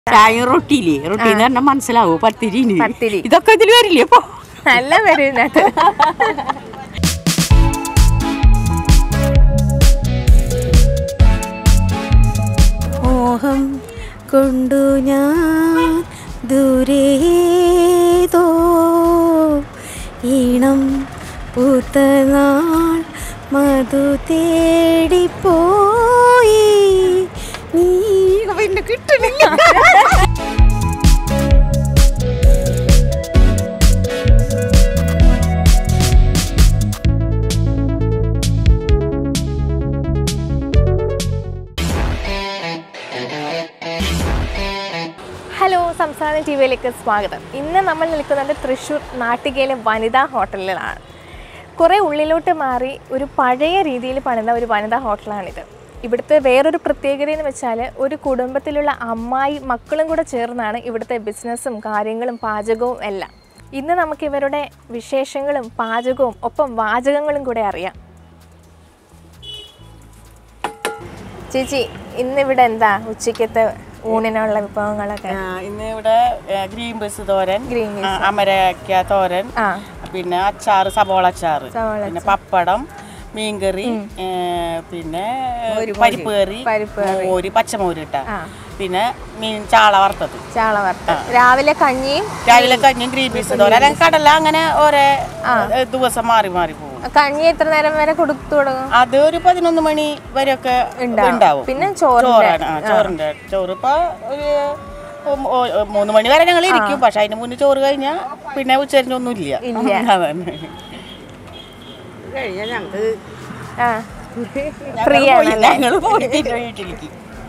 ചായ റൊട്ടിയില്ലേ റൊട്ടി എന്ന് പറഞ്ഞാൽ മനസ്സിലാവൂ പത്തിരി പത്തിരി. ഇതൊക്കെ ഇതിൽ വരില്ലേ അപ്പൊ നല്ല പേര് ഇതിനകത്ത് മോഹം കൊണ്ടു ഞാൻ ദൂരേതോ ഈണം പൂത്തനാൾ മധു തേടിപ്പോയി നീ പിന്നെ കിട്ടണില്ല ഹലോ സംസ്ഥാന ടി വിയിലേക്ക് സ്വാഗതം ഇന്ന് നമ്മൾ നിൽക്കുന്നത് തൃശ്ശൂർ നാട്ടികയിലെ വനിതാ ഹോട്ടലിലാണ് കുറേ ഉള്ളിലോട്ട് മാറി ഒരു പഴയ രീതിയിൽ പണിത ഒരു വനിതാ ഹോട്ടലാണിത് ഇവിടുത്തെ വേറൊരു പ്രത്യേകത എന്ന് വെച്ചാൽ ഒരു കുടുംബത്തിലുള്ള അമ്മായി മക്കളും കൂടെ ചേർന്നാണ് ഇവിടുത്തെ ബിസിനസ്സും കാര്യങ്ങളും പാചകവും എല്ലാം ഇന്ന് നമുക്ക് ഇവരുടെ വിശേഷങ്ങളും പാചകവും ഒപ്പം വാചകങ്ങളും കൂടെ അറിയാം ചേച്ചി ഇന്നിവിടെ എന്താ ഉച്ചക്കത്തെ ഊണിനുള്ള വിഭവങ്ങളൊക്കെ ഇന്ന് ഇവിടെ ഗ്രീൻ ബസ് തോരൻ Green ആ, അമരക്ക തോരൻ ആ പിന്നെ അച്ചാറ് സബോള അച്ചാറ് സവാള പിന്നെ പപ്പടം മീൻകറി ഏ, പിന്നെ പരിപ്പ് കറി പരിപ്പ് മോര് പച്ചമോര് ഇട്ട ആ. പിന്നെ മീൻ ചാള വറുത്തത് ചാള വറുത്ത രാവിലെ കഞ്ഞിയും രാവിലെ കഞ്ഞും ഗ്രീൻ പീസ് തോരൻ അല്ലെങ്കിൽ കടല അങ്ങനെ ഓരോ ഏ, ദിവസം മാറി മാറി പോകും കഞ്ഞി എത്ര നേരം വരെ കൊടുത്തു തുടങ്ങും അത് ഒരു പതിനൊന്ന് മണി വരെയൊക്കെ ഉണ്ടാവും പിന്നെ ചോറിന്റെ ചോറാണ് ആ ചോറിന്റെ ചോറ് ഇപ്പൊ ഒരു ഉം, ഓ- ഓ- മൂന്ന് മണി വരെ ഞങ്ങൾ ഇരിക്കും പക്ഷെ അതിന് മുന്നേ ചോറ് കഴിഞ്ഞാൽ പിന്നെ ഉച്ചരിഞ്ഞൊന്നും ഇല്ല അതന്നെ കഴിഞ്ഞാൽ ഞങ്ങൾക്ക് ആ ഫ്രീ ആണല്ലേ ഞങ്ങൾ പോയി പിന്നെ വീട്ടിലേക്ക്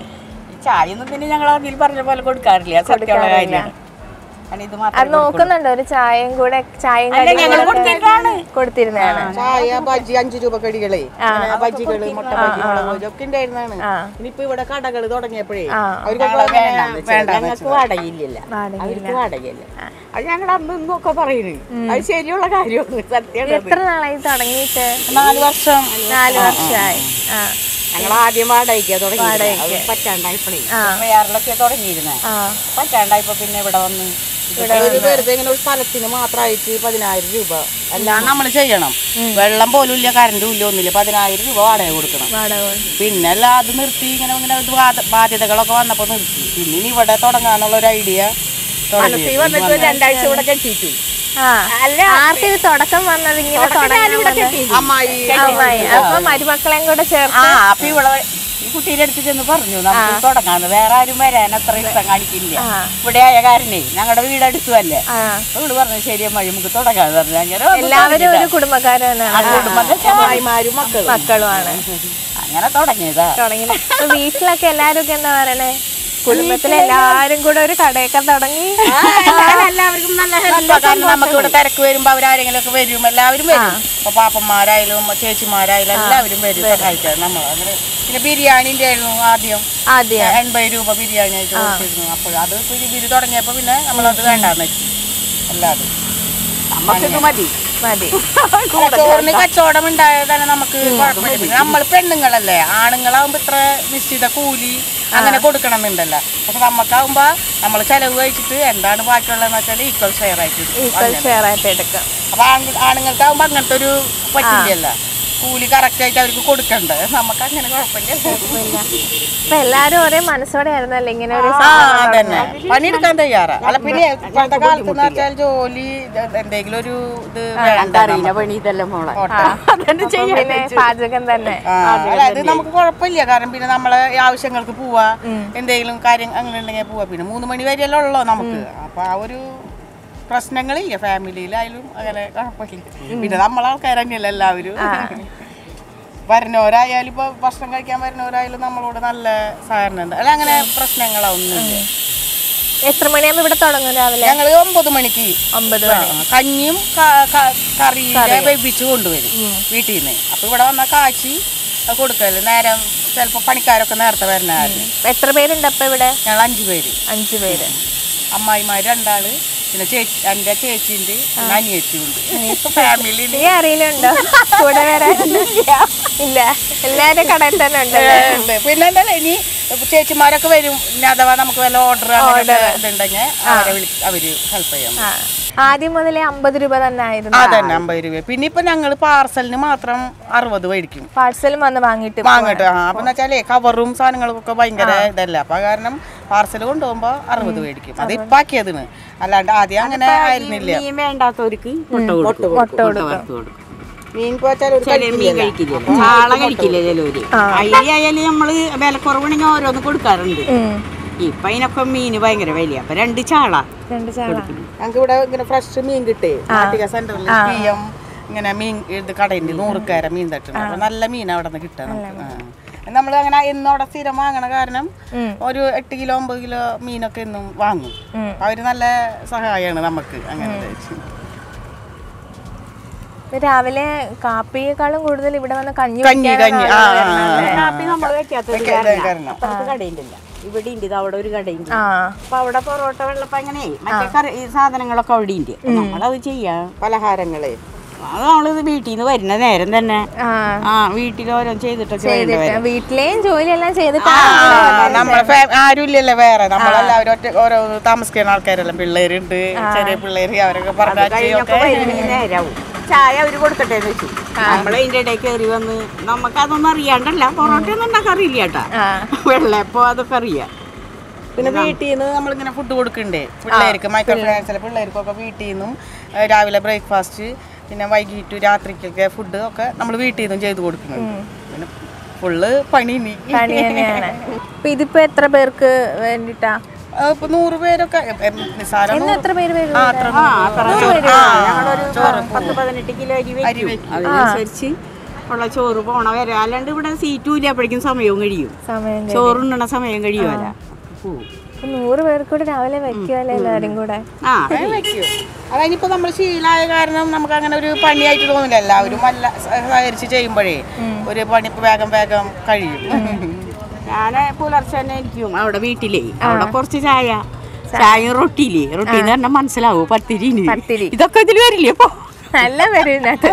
ഈ ചായ ഒന്നും പിന്നെ ഞങ്ങൾ അതിൽ പറഞ്ഞ പോലെ കൊടുക്കാറില്ല സത്യമുള്ള കാര്യമാണ് കാരണം ഇത് അത് മാത്രം നോക്കുന്നുണ്ടോ ഒരു ചായയും കൂടെ ചായയും ഞങ്ങൾ കടിയും കൊടുത്തിട്ടാണ് കൊടുത്തിരുന്നതാണ് ചായ ബജ്ജി അഞ്ചു രൂപ കടികളെ അങ്ങനെ ബജ്ജികള് മുട്ട ബജ്ജി മുളക് ബജ്ജി ഒക്കെ ഉണ്ടായിരുന്നാണ് ഇനിയിപ്പോ ഇവിടെ കടകൾ തുടങ്ങിയപ്പോഴേ ആ. അവർക്കൊക്കെ വേണ്ട ഞങ്ങൾക്ക് വാടകയില്ല വാടകയില്ല. അവർക്ക് വാടകയില്ല അത് ഞങ്ങൾ അന്ന് ഇന്നൊക്കെ പറയുന്നത് അത് ശരിയുള്ള കാര്യമാണ് സത്യം എത്ര നാളായി തുടങ്ങിയിട്ട് നാല് വർഷം നാല് വർഷമായി ആ ഞങ്ങൾ ആദ്യം വാടകയ്ക്കാ തുടങ്ങി അത് പറ്റാണ്ടായപ്പോഴേ ആ വേറിലൊക്കെ തുടങ്ങിയിരുന്നേ ആ പറ്റാണ്ടായപ്പോ പിന്നെ ഇവിടെ വന്ന് ഒരു വെറുതെ ഇങ്ങനെ ഒരു സ്ഥലത്തിന് മാത്രമായിട്ട് പതിനായിരം രൂപ എല്ലാം നമ്മൾ ചെയ്യണം വെള്ളം പോലും ഇല്ല കറണ്ടും ഇല്ല ഒന്നുമില്ല പതിനായിരം രൂപ വാടക കൊടുക്കണം വാടക കൊടുത്തു. പിന്നെ എല്ലാം അത് നിർത്തി ഇങ്ങനെ ഇങ്ങനെ ഇത് ബാധ- ബാധ്യതകളൊക്കെ വന്നപ്പോൾ നിർത്തി പിന്നെ ഇനി ഇവിടെ തുടങ്ങാന്നുള്ള ഒരു ഐഡിയ മനസ്സിൽ വന്നിട്ട് രണ്ടാഴ്ച ഇവിടെ കെട്ടിയിട്ടു ആ ആർക്കും ഇത് തുടക്കം വന്നത് ഇങ്ങനെ തുടങ്ങാൻ അമ്മായി അമ്മായി അപ്പൊ മരുമക്കളെയും കൂടെ ആ ചേർത്ത് അപ്പൊ ഇവിടെ ഈ കുട്ടീൻ്റെ അടുത്ത് ചെന്ന് പറഞ്ഞു നമുക്ക് തുടങ്ങാന്ന് വേറെ ആരും വരാൻ അത്ര ഇഷ്ടം കാണിക്കില്ല ഇവിടെ ആയ കാരണേ ഞങ്ങളുടെ വീട് അടുത്തുമല്ലേ ആ അപ്പൊ ഇവിടെ പറഞ്ഞു ശരി അമ്മായി നമുക്ക് തുടങ്ങാന്ന് പറഞ്ഞു അങ്ങനെ വന്ന് എല്ലാവരും ഒരു കുടുംബക്കാര് തന്നെയാണ് അമ്മായിമാരും മക്കളും മക്കളുമാണ് അങ്ങനെ തുടങ്ങിയതാ തുടങ്ങി അപ്പൊ വീട്ടിലൊക്കെ എല്ലാരും ഒക്കെ എന്താ പറയണേ കുടുംബത്തിലെ എല്ലാരും കൂടെ ഒരു കടയൊക്കെ തുടങ്ങി എല്ലാവർക്കും നല്ല ഇപ്പൊ കാരണം നമുക്ക് ഇവിടെ തിരക്ക് വരുമ്പോ അവരാരെങ്കിലും ഒക്കെ വരും എല്ലാവരും വരും ഇപ്പൊ പാപ്പന്മാരായാലും ചേച്ചിമാരായാലും എല്ലാവരും വരും സഹായിക്കാൻ നമ്മൾ അങ്ങനെ പിന്നെ ബിരിയാണിന്റെ ആയിരുന്നു ആദ്യം ആദ്യം എൺപത് രൂപ ബിരിയാണി ആയിട്ട് കൊടുത്തിരുന്നു അപ്പോൾ അത് ഇപ്പൊ ഈ ബിരി തുടങ്ങിയപ്പോ പിന്നെ നമ്മളത് വേണ്ടാന്ന് വെച്ചു എല്ലാതും നമുക്കിത് മതി മതി അല്ല, ചോറിന് കച്ചവടം ഉണ്ടായതാണ് നമുക്ക് കുഴപ്പമില്ല പിന്നെ നമ്മൾ പെണ്ണുങ്ങളല്ലേ ആണുങ്ങളാവുമ്പോ ഇത്ര നിശ്ചിത കൂലി അങ്ങനെ കൊടുക്കണമെന്നുണ്ടല്ലോ പക്ഷെ നമുക്കാവുമ്പോ നമ്മൾ ചെലവ് കഴിച്ചിട്ട് എന്താണ് ബാക്കിയുള്ളതെന്ന് വെച്ചാൽ ഈക്വൽ ഷെയർ ആയിട്ട് എടുക്കും. ഈക്വൽ ഷെയർ ആയിട്ട് എടുക്കാം അപ്പൊ ആണുങ്ങൾ- ആണുങ്ങൾക്കാവുമ്പോ അങ്ങനത്തെ ഒരു പറ്റില്ലല്ല കൂലി കറക്റ്റ് ആയിട്ട് അവർക്ക് കൊടുക്കണ്ടേ നമുക്ക് അങ്ങനെ കുഴപ്പമില്ല അപ്പൊ എല്ലാരും ഒരേ മനസ്സോടെ ആയിരുന്നല്ലേ ഇങ്ങനെ ഒരു ആ അതന്നെ പണിയെടുക്കാൻ തയ്യാറാ അല്ല പിന്നെ ഇപ്പോഴത്തെ കാലത്ത് എന്ന് വെച്ചാൽ ജോലി എന്തെങ്കിലും ഒരു ഇത് വേണ്ട അറിയില്ല പണി ഇതെല്ലാം മോളെ അപ്പം പിന്നെ പാചകം തന്നെ ആ, അതായത് നമുക്ക് കുഴപ്പമില്ല കാരണം പിന്നെ നമ്മളെ ആവശ്യങ്ങൾക്ക് പോവാ എന്തെങ്കിലും കാര്യം അങ്ങനെ ഉണ്ടെങ്കിൽ പോവാ പിന്നെ മൂന്ന് മണി വരെയല്ലേ ഉള്ളൂ നമുക്ക് അപ്പൊ ആ ഒരു പ്രശ്നങ്ങളില്ല ഫാമിലിയിലായാലും അങ്ങനെ കുഴപ്പമില്ല പിന്നെ നമ്മളെ ആൾക്കാർ തന്നെയല്ല എല്ലാവരും വരുന്നവരായാലും ഇപ്പൊ ഭക്ഷണം കഴിക്കാൻ വരുന്നവരായാലും നമ്മളോട് നല്ല സഹകരണം ഉണ്ട് അല്ല അങ്ങനെ പ്രശ്നങ്ങളൊന്നുമില്ല എത്ര മണിയാകുമ്പോ ഇവിടെ തുടങ്ങും രാവിലെ ഞങ്ങൾ ഒമ്പത് മണിക്ക് ഒമ്പത് ആ, കഞ്ഞിയും ക- ക- കറിയിലെ വെപ്പിച്ച് കൊണ്ടുവരും വീട്ടിൽ നിന്ന് അപ്പൊ ഇവിടെ വന്ന കാച്ചി അത് കൊടുക്കല് നേരം ചിലപ്പോ പണിക്കാരൊക്കെ നേരത്തെ വരുന്നതായിരുന്നു എത്ര പേരുണ്ട് അപ്പൊ ഇവിടെ ഞങ്ങൾ അഞ്ചു പേര് അഞ്ചു പേര് അമ്മായിമാര് രണ്ടാള് പിന്നെ ചേച്ചി എൻ്റെ ചേച്ചിയുണ്ട് പിന്നെ അനിയത്തിയുണ്ട് ഫാമിലി നീ അറിയില്ലുണ്ടോ കൂടെ വരാൻ ഇല്ല എല്ലാരും കടയിൽ തന്നെ ഉണ്ട് ഉണ്ട്. പിന്നെ എന്താ ഇനി ഇപ്പൊ ചേച്ചിമാരൊക്കെ വരും ഇനി അഥവാ നമുക്ക് വല്ല ഓർഡർ ഇതുണ്ടെങ്കിൽ അവരെ വിളി അവര് ഹെൽപ്പ് ചെയ്യാം ആ. ആദ്യം മുതലേ അമ്പത് രൂപ തന്നെ ആയിരുന്നു അതന്നെ അമ്പത് രൂപ പിന്നെ ഇപ്പൊ ഞങ്ങള് പാർസലിന് മാത്രം അറുപത് മേടിക്കും പാഴ്സലും വന്ന് വാങ്ങിയിട്ട് വാങ്ങട്ടെ ആ അപ്പൊ വെച്ചാലേ കവറും സാധനങ്ങൾക്കൊക്കെ ഭയങ്കര ഇതല്ല അപ്പൊ ആ കാരണം പാർസൽ കൊണ്ടുപോകുമ്പോ അറുപത് മേടിക്കും അത് ഇപ്പാക്കിയതിന് അല്ലാണ്ട് ആദ്യം അങ്ങനെ ആയിരുന്നില്ല മീൻ വേണ്ടാത്തവർക്ക് മുട്ട കൊടുക്കും മുട്ട കൊടുക്കും വറുത്ത് കൊടുക്കും മീൻ പോച്ചാൽ ഒരു ചില മീൻ കഴിക്കില്ല ചാള കഴിക്കില്ല ചിലവര് അരി ആയാലും നമ്മള് വിലക്കുറവുണ്ടെങ്കിൽ ഓരോന്ന് കൊടുക്കാറുണ്ട് ഉം. ഇപ്പൊ അതിനൊക്കെ മീന് ഭയങ്കര വില അപ്പൊ രണ്ട് ചാള രണ്ട് ചാള ഞങ്ങൾക്ക് ഇവിടെ ഇങ്ങനെ ഫ്രഷ് മീൻ കിട്ടേ നാട്ടിക സെന്ററിൽ പിയം ഇങ്ങനെ മീൻ ഇത് കടയുണ്ട് നൂറുക്കാര മീൻ തട്ടുണ്ട് അപ്പൊ നല്ല മീൻ അവിടെ നിന്ന് കിട്ടുക നമുക്ക് നമ്മൾ അങ്ങനെ എന്നും അവിടെ സ്ഥിരം വാങ്ങണ കാരണം ഒരു എട്ട് കിലോ ഒമ്പത് കിലോ മീനൊക്കെ എന്നും വാങ്ങും അവര് നല്ല സഹായമാണ് നമുക്ക് അങ്ങനെ രാവിലെ കാപ്പിയേക്കാളും കൂടുതൽ ഇവിടെ വന്ന് കഞ്ഞി കഞ്ഞി കഞ്ഞി ആ ആ, ആ. കാപ്പി നമ്മൾ വെക്കാത്തത് വെക്കാത്തത് കാരണം കാരണം. അപ്പുറത്ത് കടയുണ്ടല്ല ഇവിടെ ഉണ്ട് ഇത് അവിടെ ഒരു കടയുണ്ട് ആ അപ്പൊ അവിടെ പൊറോട്ട വെള്ളപ്പം അങ്ങനെ മറ്റേ കറി ഈ സാധനങ്ങളൊക്കെ അവിടെ ഉണ്ട് നമ്മളത് ചെയ്യാം പലഹാരങ്ങളെ അത് നമ്മളിത് വീട്ടിൽ നിന്ന് വരുന്ന നേരം തന്നെ ആ ആ വീട്ടിൽ ഓരോ ചെയ്തിട്ടൊക്കെ ചെയ്തിട്ട് വേണ്ടവരെ വീട്ടിലെയും ജോലിയെല്ലാം ചെയ്തിട്ട് ആ, നമ്മളെ ഫാ- ആരും ഇല്ലല്ലോ വേറെ നമ്മളെല്ലാവരും ഒറ്റ ഓരോ താമസിക്കുന്ന ആൾക്കാരെല്ലാം പിള്ളേരുണ്ട് ചെറിയ പിള്ളേര് അവരൊക്കെ കഴിഞ്ഞൊക്കെ പറഞ്ഞാൽ വരുന്ന നേരാവും ചായ അവര് കൊടുക്കട്ടെ എന്ന് വെച്ചു നമ്മളതിന്റെ ഇടയിൽ കയറി വന്ന് നമുക്കതൊന്നും അറിയാണ്ടല്ല പൊറോട്ട ഒന്നും ഉണ്ടാക്കാൻ അറിയില്ല കേട്ടാ ആ വെള്ളയപ്പോ അതൊക്കെ അറിയാം പിന്നെ വീട്ടിൽ നിന്ന് നമ്മളിങ്ങനെ ഫുഡ് കൊടുക്കണ്ടേ പിള്ളേർക്ക് മൈക്രോ ഫിനാൻസിലെ പിള്ളേർക്കൊക്കെ വീട്ടിൽ നിന്നും ഏഹ്, രാവിലെ ബ്രേക്ക്ഫാസ്റ്റ് പിന്നെ വൈകിട്ട് രാത്രിക്കൊക്കെ ഫുഡ് ഒക്കെ നമ്മൾ വീട്ടിൽ നിന്നും ചെയ്ത് കൊടുക്കുന്നുണ്ട് പിന്നെ ഫുള്ള് പണി ഇനി പണി തന്നെയാണ് അപ്പൊ ഇതിപ്പോ എത്ര പേർക്ക് വേണ്ടിട്ടാ ആ, ഇപ്പൊ നൂറ് പേരൊക്കെ എ- എ- നിസ്സാരം ഇന്ന് നൂറ്- എത്ര പേര് വരും ആ, അത്ര ആ അത്ര ചോറ് ആ, ഞങ്ങളൊരു പത്ത് പതിനെട്ട് കിലോ അരി അരി വെക്കും അതിനനുസരിച്ച് ഉള്ള ചോറ് പോണ വരെ അല്ലാണ്ട് ഇവിടെ സീറ്റും ഇല്ല അപ്പോഴേക്കും സമയവും കഴിയും സമയം ചോറുണ്ണണ സമയം കഴിയുമല്ല പോവും ഇപ്പൊ നൂറ് പേർക്ക് കൂടെ രാവിലെ വെക്കുവല്ലേ എല്ലാരും കൂടെ ആ വെക്കും അതിനിപ്പോ നമ്മൾ ശീലമായ കാരണം നമുക്ക് അങ്ങനെ ഒരു പണിയായിട്ട് തോന്നില്ല എല്ലാവരും നല്ല സഹകരിച്ച് ചെയ്യുമ്പോഴേ ഒരു പണി ഇപ്പൊ വേഗം വേഗം കഴിയും ഞാൻ പുലർച്ചെ തന്നെ ഇരിക്കും അവിടെ വീട്ടിലേ അവിടെ കുറച്ച് ചായ ചായ റൊട്ടിയില്ലേ റൊട്ടി എന്ന് പറഞ്ഞാൽ മനസ്സിലാവൂ പത്തിരി പത്തിരി. ഇതൊക്കെ ഇതിൽ വരില്ലേ അപ്പൊ നല്ല വരും ഇതിനകത്ത്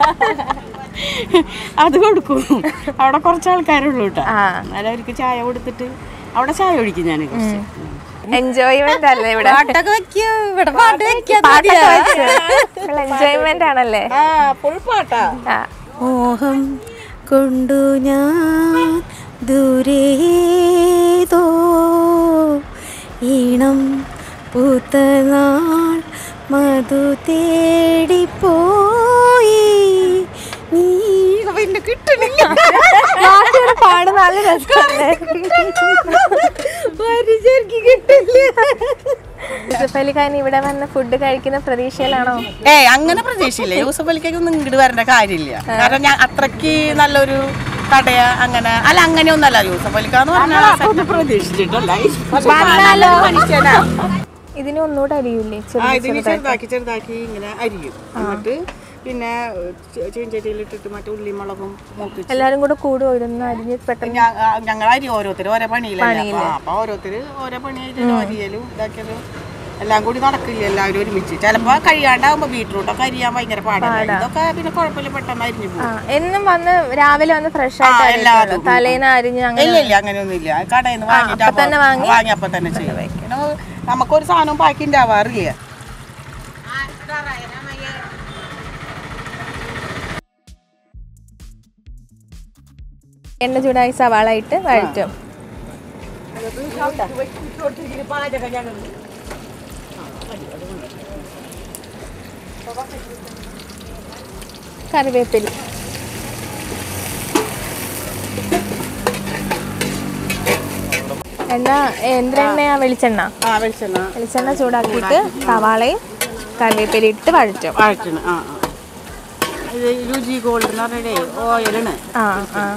അത് കൊടുക്കും അവിടെ കുറച്ച് ആൾക്കാരുള്ളൂ കേട്ടോ ആ. എന്നാലും അവർക്ക് ചായ കൊടുത്തിട്ട് അവിടെ ചായ ഒഴിക്കും ഞാൻ കുറച്ച് എൻജോയ്മെന്റ് അല്ലേ ഇവിടെ പാട്ടൊക്കെ വെക്കോ ഇവിടെ പാട്ട് എൻജോയ്മെന്റ് ആണല്ലേ ആ ഫുൾ പാട്ടാ ആ മോഹം കൊണ്ടു ഞാൻ ദൂരേതോ ഈണം പൂത്ത നാൾ മധു തേടിപ്പോയി നീ പിന്നെ കിട്ടണില്ല പാട്ടുകൂടെ പാടുന്ന നല്ല രസമല്ലേ പരിചരിക്ക് കിട്ടില്ല യൂസഫ് അലി ഖാൻ ഇവിടെ വന്ന് ഫുഡ് കഴിക്കുന്ന പ്രതീക്ഷയിലാണോ ഏയ് അങ്ങനെ പ്രതീക്ഷയില്ല യൂസഫ് അലിക്കൊന്നും ഇങ്ങോട്ട് വരേണ്ട കാര്യമില്ല കാരണം ഞാൻ അത്രക്ക് നല്ലൊരു കടയ അങ്ങനെ അല്ല അങ്ങനെയൊന്നല്ല യൂസഫ് അലിക്കാന്ന് പറഞ്ഞാൽ പ്രതീക്ഷിച്ചിട്ടല്ല വന്നാലോ ഇതിന് ഒന്നുകൂടെ അരിയൂലേ ആ ചെറിയ ഇതിന് ചെറുതാക്കി ചെറുതാക്കി ഇങ്ങനെ അരിയും എന്നിട്ട് പിന്നെ ചീഞ്ചട്ടിയിലിട്ടിട്ട് മറ്റേ ഉള്ളിമുളകും മൂപ്പിച്ച് എല്ലാരും കൂടെ കൂടും ഇതൊന്ന് അരിഞ്ഞ് പെട്ടെന്ന് ഞ- ആ, ഞങ്ങൾ അരി ഓരോരുത്തർ ഓരോ പണിയിലല്ലേ അപ്പൊ അപ്പൊ ഓരോരുത്തർ ഓരോ പണിയായിട്ട് അരിയലും ഇതാക്കിയാലും എല്ലാം കൂടി നടക്കില്ല എല്ലാവരും ഒരുമിച്ച് ചിലപ്പോ കഴിയാണ്ടാവുമ്പോ ബീട്രൂട്ടൊക്കെ അരിയാൻ ഭയങ്കര പാടാണ് ഇതൊക്കെ പിന്നെ കുഴപ്പമില്ല പെട്ടെന്ന് അരിഞ്ഞു പോകും ആ, എന്നും വന്ന് രാവിലെ വന്ന് ഫ്രഷ് ആയിട്ട് ആ, അരിയുള്ളൂ. എല്ലാതും. തലേന്ന് അരിഞ്ഞ് അങ്ങനെ ഇല്ല ഇല്ല അങ്ങനെയൊന്നും ഇല്ല കടയിൽ നിന്ന് വാങ്ങിയിട്ട് അപ്പൊ തന്നെ വാങ്ങി? വാങ്ങി അപ്പൊ തന്നെ ചെയ്യും പിന്നെ നമുക്കൊരു സാധനം ബാക്കി ഉണ്ടാവാറില്ല എണ്ണ ചൂടായി സവാള ഇട്ട് വഴറ്റും കറിവേപ്പില എണ്ണ എന്തിനെണ്ണയാ വെളിച്ചെണ്ണ ആ വെളിച്ചെണ്ണ വെളിച്ചെണ്ണ ചൂടാക്കിയിട്ട് സവാളയും കറിവേപ്പില ഇട്ട് വഴറ്റും വഴറ്റണ് ആ ആ ഇത് രുചി ഗോൾഡ് എന്ന് പറഞ്ഞേ ഓയിലാണ് ആ ആ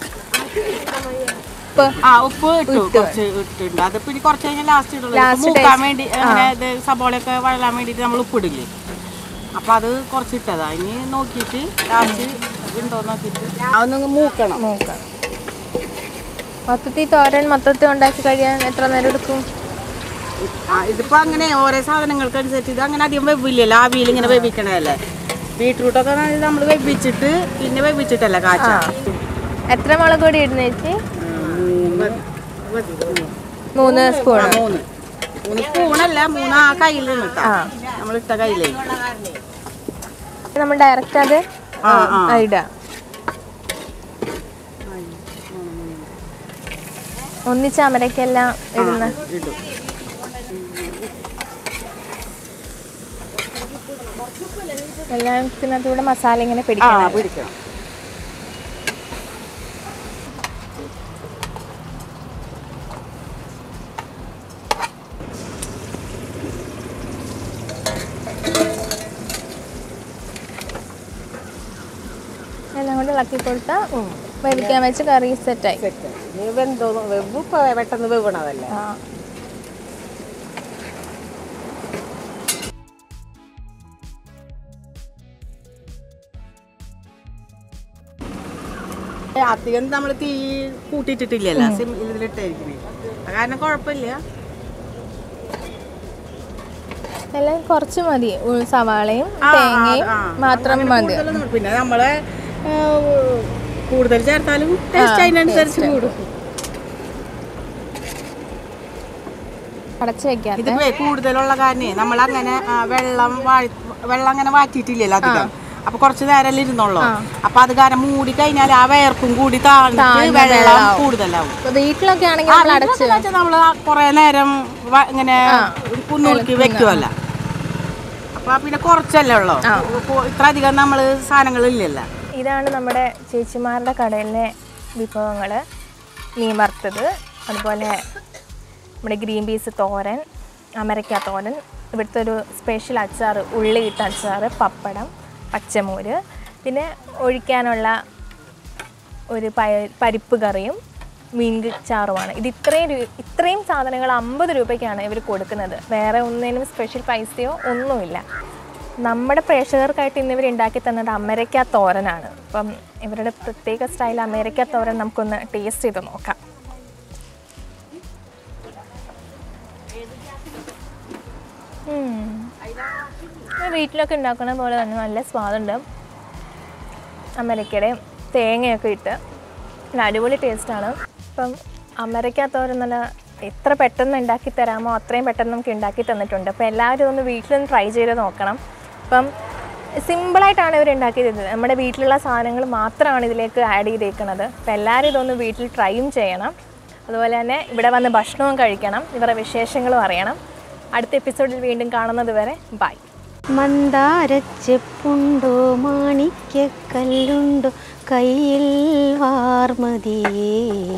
ഉപ്പ് ആ ഉപ്പ് ഇട്ടു കുറച്ച് ഇട്ടിട്ടുണ്ട് അത് പിന്നെ കുറച്ച് കഴിഞ്ഞാൽ ലാസ്റ്റ് ഇടുള്ളൂ Last മൂക്കാൻ taste. വേണ്ടി അങ്ങനെ ഇത് സബോളയൊക്കെ വഴലാൻ വേണ്ടിയിട്ട് നമ്മൾ ഉപ്പിടില്ലേ അപ്പൊ അത് കുറച്ച് ഇട്ടതാ ഇനി നോക്കിയിട്ട് ലാസ്റ്റ് ഉണ്ടോ നോക്കിയിട്ട് അതൊന്ന് മൂക്കണം നോക്കാം മൊത്തത്തിൽ തോരൻ മൊത്തത്തിൽ ഉണ്ടാക്കി കഴിയാൻ എത്ര നേരം എടുക്കും ആ ഇതിപ്പോ അങ്ങനെ ഓരോ സാധനങ്ങൾക്ക് അനുസരിച്ച് ഇത് അങ്ങനെ അധികം വെവില്ലല്ലോ ആവിയിൽ ഇങ്ങനെ വെവിക്കണതല്ലേ ബീട്രൂട്ടൊക്കെ നമ്മൾ വെവിച്ചിട്ട് പിന്നെ വെവിച്ചിട്ടല്ല കാച്ച ആ എത്ര മുളക് പൊടി ഇടുന്ന ചേച്ചി മതി മൂന്ന് സ്പൂൺ ആ, മൂന്ന് മൂന്ന് സ്പൂണല്ല മൂന്ന് ആ കയ്യിൽ നിന്നിട്ടാ ആ. നമ്മളിട്ട കയ്യിലേ നമ്മൾ ഡയറക്റ്റ് അത് ആ, ആ. ആ, ഇടാം ഒന്നിച്ച് അമരക്കെല്ലാം ഇടുന്ന ഇടും എല്ലാത്തിനകത്തൂടെ മസാല ഇങ്ങനെ ആ പിടിക്കണം പിടിക്കണം എല്ലാം കൂടെ ഇളക്കി കൊടുത്താൽ വേവിക്കാൻ വെച്ച് കറി സെറ്റായി സെറ്റ് നീ വെന്തോന്നു വെവ് ഇപ്പൊ പെട്ടെന്ന് വെവണതല്ലേ ആ അധികം നമ്മൾ തീ കൂട്ടിയിട്ടിട്ടില്ലല്ലോ സിം ഇതിലിട്ടായിരിക്കണേ അത് കാരണം കുഴപ്പമില്ല എല്ലാം കുറച്ച് മതി ഉ- സവാളയും ആ, തേങ്ങയും ആ, മാത്രം അങ്ങനെ മതി കൂടുതലൊന്നും ഇട- പിന്നെ നമ്മളെ ആ, കൂടുതൽ ചേർത്താലും ടേസ്റ്റ് അതിനനുസരിച്ച് കൂടും അടച്ചു വെക്കാത്ത ഇതിപ്പോ കൂടുതലുള്ള കാരണേ നമ്മൾ അങ്ങനെ വെള്ളം വാഴ- വെള്ളം അങ്ങനെ വാറ്റിയിട്ടില്ലല്ലോ അധികം അപ്പൊ കുറച്ച് നേരം ഇരുന്നുള്ളൂ അപ്പൊ അത് കാരണം മൂടി കഴിഞ്ഞാൽ ആ വേർപ്പും കൂടി താഴ്ന്നിട്ട് താഴ്ന്ന വെള്ളം വെള്ളമാവും. കൂടുതലാവും ഇപ്പൊ വീട്ടിലൊക്കെ ആണെങ്കിൽ നമ്മൾ അടച്ച് വെച്ചാൽ നമ്മള് കൊറേ നേരം വ- ഇങ്ങനെ കുന്നുറുക്കി വെക്കുമല്ല അപ്പൊ പിന്നെ കുറച്ചല്ലേ ഉള്ളൂ ഇപ്പൊ ഇത്ര അധികം നമ്മള് സാധനങ്ങൾ ഇല്ലല്ലോ ഇതാണ് നമ്മുടെ ചേച്ചിമാരുടെ കടയിലെ വിഭവങ്ങൾ മീൻ വറുത്തത് അതുപോലെ നമ്മുടെ ഗ്രീൻ പീസ് തോരൻ അമരക്ക തോരൻ ഇവിടുത്തെ ഒരു സ്പെഷ്യൽ അച്ചാർ ഉള്ളി ഇട്ട അച്ചാർ പപ്പടം പച്ചമോര് പിന്നെ ഒഴിക്കാനുള്ള ഒരു പയ പരിപ്പ് കറിയും മീൻ ചാറുമാണ് ഇത് ഇത്രയും രൂ- ഇത്രയും സാധനങ്ങൾ അമ്പത് രൂപയ്ക്കാണ് ഇവർ കൊടുക്കുന്നത് വേറെ ഒന്നിനും സ്പെഷ്യൽ പൈസയോ ഒന്നുമില്ല നമ്മുടെ പ്രേക്ഷകർക്കായിട്ട് ഇന്ന് ഇവർ ഉണ്ടാക്കി തന്നത് അമരക്ക തോരനാണ് അപ്പം ഇവരുടെ പ്രത്യേക സ്റ്റൈൽ അമേരിക്ക തോരൻ നമുക്കൊന്ന് ടേസ്റ്റ് ചെയ്ത് നോക്കാം ഉം. ഇത് വീട്ടിലൊക്കെ ഉണ്ടാക്കുന്ന പോലെ തന്നെ നല്ല സ്വാദുണ്ട് അമരക്കയുടെയും തേങ്ങയൊക്കെ ഇട്ട് നല്ല അടിപൊളി ടേസ്റ്റാണ് ഇപ്പം അമരക്ക തോരൻ നല്ല എത്ര പെട്ടെന്ന് ഉണ്ടാക്കി തരാമോ അത്രയും പെട്ടെന്ന് നമുക്ക് ഉണ്ടാക്കി തന്നിട്ടുണ്ട് അപ്പോൾ എല്ലാവരും ഒന്ന് വീട്ടിലൊന്ന് ട്രൈ ചെയ്ത് നോക്കണം അപ്പം സിമ്പിളായിട്ടാണ് ഇവർ ഉണ്ടാക്കി തരുന്നത് നമ്മുടെ വീട്ടിലുള്ള സാധനങ്ങൾ മാത്രമാണ് ഇതിലേക്ക് ആഡ് ചെയ്തേക്കുന്നത് അപ്പോൾ എല്ലാവരും ഇതൊന്ന് വീട്ടിൽ ട്രൈയും ചെയ്യണം അതുപോലെ തന്നെ ഇവിടെ വന്ന് ഭക്ഷണവും കഴിക്കണം ഇവരുടെ വിശേഷങ്ങളും അറിയണം അടുത്ത എപ്പിസോഡിൽ വീണ്ടും കാണുന്നത് വരെ ബൈ മന്ദാരച്ചെപ്പുണ്ടോ മാണിക്യക്കല്ലുണ്ടോ കയ്യിൽ വാർമതിയേ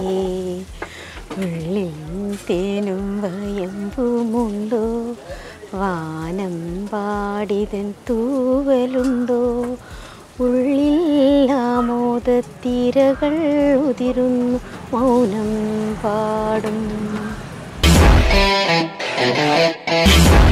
ഉള്ളിൽ തേനും വയമ്പുമുണ്ടോ വാനം പാടിതൻ തൂവലുണ്ടോ ഉള്ളിൽ ആമോദത്തിരകൾ ഉതിരുന്നു മൗനം പാടും